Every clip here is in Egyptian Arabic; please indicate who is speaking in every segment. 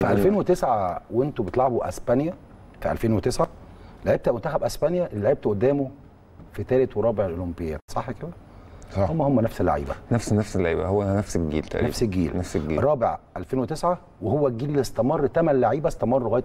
Speaker 1: في 2009 وانتوا بتلعبوا اسبانيا في 2009 لعبت منتخب اسبانيا اللي لعبت قدامه في ثالث ورابع الاولمبياد صح كده؟
Speaker 2: صح
Speaker 1: هم هم نفس اللعيبه
Speaker 2: نفس نفس اللعيبه هو نفس الجيل تقريبا
Speaker 1: نفس الجيل
Speaker 2: نفس الجيل
Speaker 1: رابع 2009 وهو الجيل اللي استمر 8 لعيبه استمر لغايه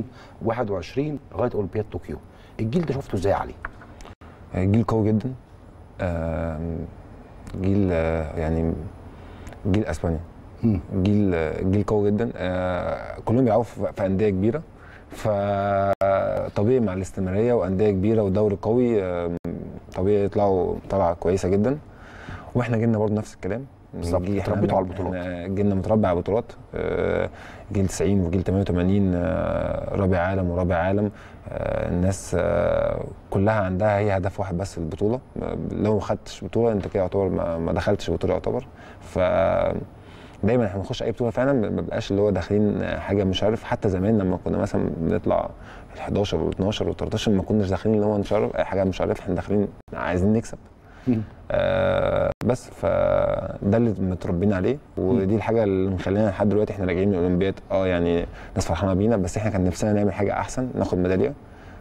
Speaker 1: 2021 لغايه اولمبياد طوكيو الجيل ده شفته ازاي يا علي؟
Speaker 2: جيل قوي جدا آم، جيل آه، يعني جيل اسبانيا
Speaker 1: مم.
Speaker 2: جيل آه، جيل قوي جدا آه، كلهم بيلعبوا في في انديه كبيره فطبيعي مع الاستمراريه وانديه كبيره ودوري قوي آم، طبيعي يطلعوا طلعه كويسه جدا واحنا جيلنا برضه نفس الكلام
Speaker 1: بالظبط،
Speaker 2: جيل- إحنا
Speaker 1: اتربيتوا على
Speaker 2: بن-
Speaker 1: البطولات.
Speaker 2: إحنا جيلنا متربع على البطولات آه، جيل 90 وجيل 88 آه، رابع عالم ورابع عالم آه، الناس آه، كلها عندها هي هدف واحد بس البطوله آه، لو ما خدتش بطوله انت كده يعتبر ما ما دخلتش بطوله يعتبر ف دايما احنا بنخش اي بطوله فعلا ما بيبقاش اللي هو داخلين حاجه مش عارف حتى زمان لما كنا مثلا بنطلع ال 11 وال 12 وال 13 ما كناش داخلين اللي هو نشرف اي حاجه مش عارف احنا داخلين عايزين نكسب
Speaker 1: مم.
Speaker 2: آه بس فده اللي متربيين عليه ودي الحاجه اللي مخلينا لحد دلوقتي احنا راجعين من الاولمبياد اه يعني ناس فرحانه بينا بس احنا كان نفسنا نعمل حاجه احسن ناخد ميداليه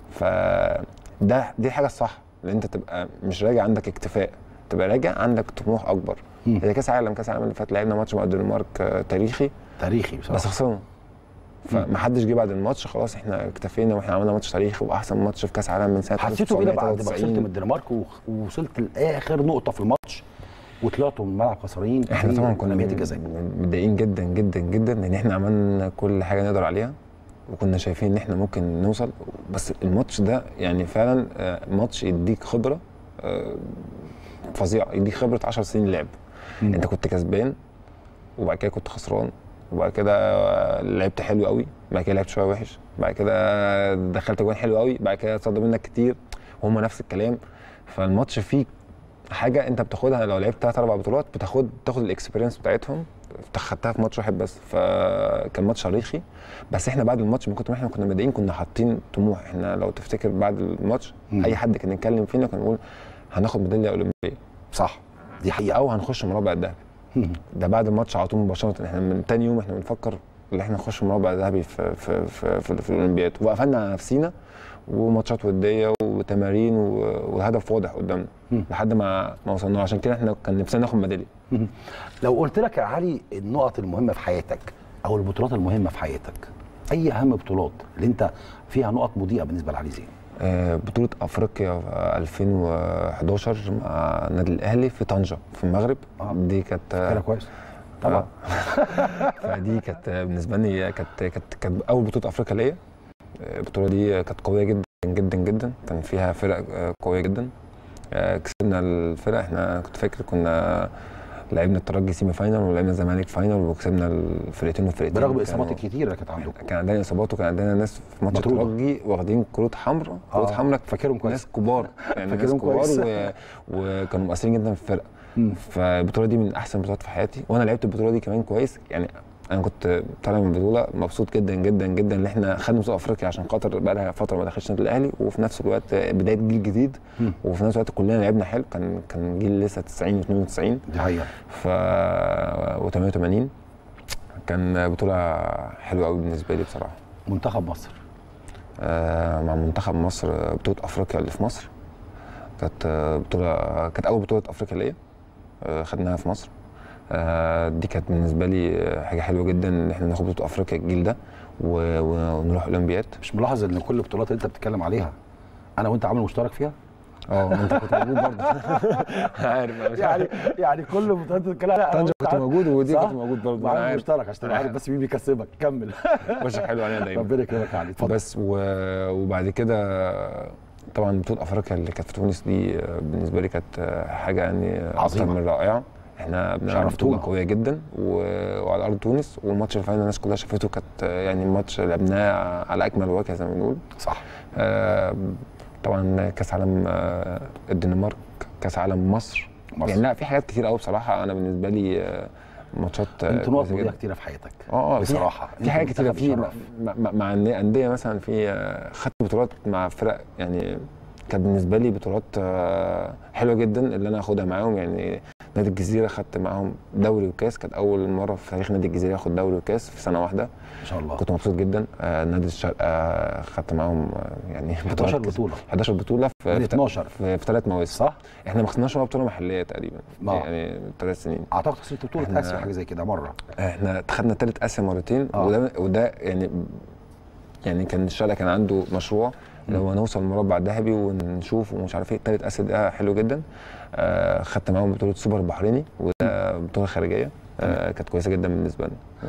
Speaker 2: فده دي الحاجه الصح ان انت تبقى مش راجع عندك اكتفاء تبقى راجع عندك طموح اكبر
Speaker 1: مم.
Speaker 2: زي كاس عالم كاس العالم اللي فات لعبنا ماتش مع الدنمارك آه، تاريخي
Speaker 1: تاريخي
Speaker 2: بس
Speaker 1: بصراحه
Speaker 2: خسرنا فمحدش جه بعد الماتش خلاص احنا اكتفينا واحنا عملنا ماتش تاريخي واحسن ماتش في كاس عالم من سنه
Speaker 1: حسيتوا كده بعد ما خسرت
Speaker 2: 1993.
Speaker 1: من الدنمارك وخ- ووصلت لاخر نقطه في الماتش وطلعتوا من الملعب خسرانين
Speaker 2: احنا
Speaker 1: في
Speaker 2: طبعا كنا
Speaker 1: رميات الجزاء
Speaker 2: متضايقين جدا جدا جدا لان احنا عملنا كل حاجه نقدر عليها وكنا شايفين ان احنا ممكن نوصل بس الماتش ده يعني فعلا آه، ماتش يديك خبره آه، فظيعه يديك خبره 10 سنين لعب
Speaker 1: مم.
Speaker 2: انت كنت كسبان وبعد كده كنت خسران وبعد كده آه، لعبت حلو قوي بعد كده لعبت شويه وحش بعد كده دخلت جوان حلو قوي بعد كده اتصدى منك كتير وهم نفس الكلام فالماتش فيه حاجه انت بتاخدها لو لعبت ثلاث اربع بطولات بتاخد تاخد الاكسبيرينس بتاعتهم خدتها في ماتش واحد بس فكان ماتش تاريخي بس احنا بعد الماتش من كتر ما احنا كنا متضايقين كنا حاطين طموح احنا لو تفتكر بعد الماتش
Speaker 1: مم.
Speaker 2: اي حد كان يتكلم فينا كان يقول هناخد ميداليه اولمبيه
Speaker 1: صح دي حقيقه
Speaker 2: او هنخش مربع الذهبي ده بعد الماتش على طول مباشره احنا من تاني يوم احنا بنفكر ان احنا نخش مربع ذهبي في في في, في, في الاولمبياد وقفلنا على نفسينا وماتشات وديه وتمارين و- وهدف واضح قدامنا
Speaker 1: مم.
Speaker 2: لحد ما ما وصلنا عشان كده احنا كان نفسنا ناخد ميداليه
Speaker 1: لو قلت لك يا علي النقط المهمه في حياتك او البطولات المهمه في حياتك اي اهم بطولات اللي انت فيها نقط مضيئه بالنسبه لعلي زين
Speaker 2: آه، بطولة أفريقيا في 2011 مع النادي الأهلي في طنجة في المغرب
Speaker 1: آه.
Speaker 2: دي كانت
Speaker 1: كده كويس طبعا
Speaker 2: فدي كانت بالنسبه لي كانت كانت كانت اول بطوله افريقيا ليا البطوله دي كانت قويه جدا جدا جدا كان فيها فرق آه، قويه جدا آه، كسبنا الفرق احنا كنت فاكر كنا لعبنا الترجي سيمي فاينل ولعبنا الزمالك فاينل وكسبنا الفرقتين والفرقتين
Speaker 1: برغم
Speaker 2: كانوا-
Speaker 1: الاصابات الكتيره اللي كانت عندكم
Speaker 2: كان عندنا اصابات وكان عندنا ناس في ماتش
Speaker 1: مطرودة.
Speaker 2: الترجي واخدين كروت حمراء كروت
Speaker 1: آه،
Speaker 2: حمراء
Speaker 1: فاكرهم كويس
Speaker 2: ناس كبار يعني ناس
Speaker 1: فاكرهم
Speaker 2: كبار
Speaker 1: كويس.
Speaker 2: و... وكانوا مؤثرين جدا في الفرقه
Speaker 1: مم.
Speaker 2: فالبطوله دي من احسن البطولات في حياتي وانا لعبت البطوله دي كمان كويس يعني انا كنت طالع من البطوله مبسوط جدا جدا جدا ان احنا خدنا بطوله افريقيا عشان خاطر بقى لها فتره ما دخلش النادي الاهلي وفي نفس الوقت بدايه جيل جديد
Speaker 1: مم.
Speaker 2: وفي نفس الوقت كلنا لعبنا حلو كان كان جيل لسه 90 و92
Speaker 1: دي حقيقه
Speaker 2: ف و88 كان بطوله حلوه قوي بالنسبه لي بصراحه
Speaker 1: منتخب مصر
Speaker 2: آه، مع منتخب مصر آه، بطولة أفريقيا اللي في مصر كانت آه، بطولة كانت أول بطولة أفريقيا ليا آه، خدناها في مصر آه، دي كانت بالنسبة لي آه، حاجة حلوة جدا إن إحنا ناخد بطولة أفريقيا الجيل ده و- و- ونروح أولمبياد
Speaker 1: مش ملاحظ ان كل البطولات اللي انت بتتكلم عليها انا وانت عامل مشترك فيها
Speaker 2: اه انت كنت موجود برضه عارف أنا مش
Speaker 1: يعني
Speaker 2: عارف
Speaker 1: يعني كل البطولات اللي بتتكلم عليها أنا
Speaker 2: طنجة
Speaker 1: وأنت
Speaker 2: كنت
Speaker 1: عامل-
Speaker 2: موجود ودي
Speaker 1: صح؟
Speaker 2: كنت موجود برضه أنا
Speaker 1: معاك
Speaker 2: عارف
Speaker 1: مشترك عشان تبقى عارف بس مين بيكسبك كمل
Speaker 2: وشك حلو علينا دايما
Speaker 1: ربنا يكرمك يا علي اتفضل
Speaker 2: بس و- وبعد كده طبعا بطوله افريقيا اللي كانت في تونس دي آه، بالنسبه لي كانت آه، حاجه يعني اكتر
Speaker 1: عظيمة.
Speaker 2: من رائعه احنا بنلعب
Speaker 1: شرفتونا.
Speaker 2: بطوله قويه جدا و- وعلى ارض تونس والماتش الفاينل الناس كلها شافته كانت آه، يعني الماتش لعبناه على اكمل وجه زي ما بنقول
Speaker 1: صح
Speaker 2: آه، طبعا كاس عالم آه، الدنمارك كاس عالم مصر
Speaker 1: مصر.
Speaker 2: يعني لا في حاجات كتير قوي بصراحه انا بالنسبه لي آه، ماتشات آه،
Speaker 1: انتوا نقط
Speaker 2: كويسة
Speaker 1: مضيئه
Speaker 2: جداً.
Speaker 1: كتيره في حياتك
Speaker 2: اه اه في-
Speaker 1: بصراحه
Speaker 2: في
Speaker 1: انتوا
Speaker 2: حاجات كتيره
Speaker 1: منتخب
Speaker 2: في
Speaker 1: مشرف.
Speaker 2: مع, مع- مع أندية- انديه مثلا في آه، خدت بطولات مع فرق يعني كانت بالنسبه لي بطولات آه، حلوه جدا اللي انا اخدها معاهم يعني نادي الجزيره خدت معاهم دوري وكاس كانت اول مره في تاريخ نادي الجزيره ياخد دوري وكاس في سنه واحده
Speaker 1: ما شاء الله
Speaker 2: كنت مبسوط جدا آه، نادي الشرقه خدت معاهم آه، يعني
Speaker 1: 11
Speaker 2: بطولات كتير.
Speaker 1: بطوله
Speaker 2: 11 بطوله في
Speaker 1: من
Speaker 2: في-
Speaker 1: 12
Speaker 2: في, في ثلاث مواسم
Speaker 1: صح؟
Speaker 2: احنا ما خدناش ولا بطوله محليه تقريبا
Speaker 1: ما-
Speaker 2: يعني ثلاث سنين
Speaker 1: اعتقد خسرت بطوله
Speaker 2: إحنا-
Speaker 1: اسيا حاجه زي كده مره
Speaker 2: احنا خدنا ثالث اسيا مرتين
Speaker 1: آه.
Speaker 2: وده وده يعني يعني كان الشرقه كان عنده مشروع اللي هو نوصل مربع ذهبي ونشوف ومش عارف ايه ثالث اسيا ده حلو جدا آه خدت معاهم بطوله سوبر بحريني وده بطوله خارجيه آه كانت كويسه جدا بالنسبه لنا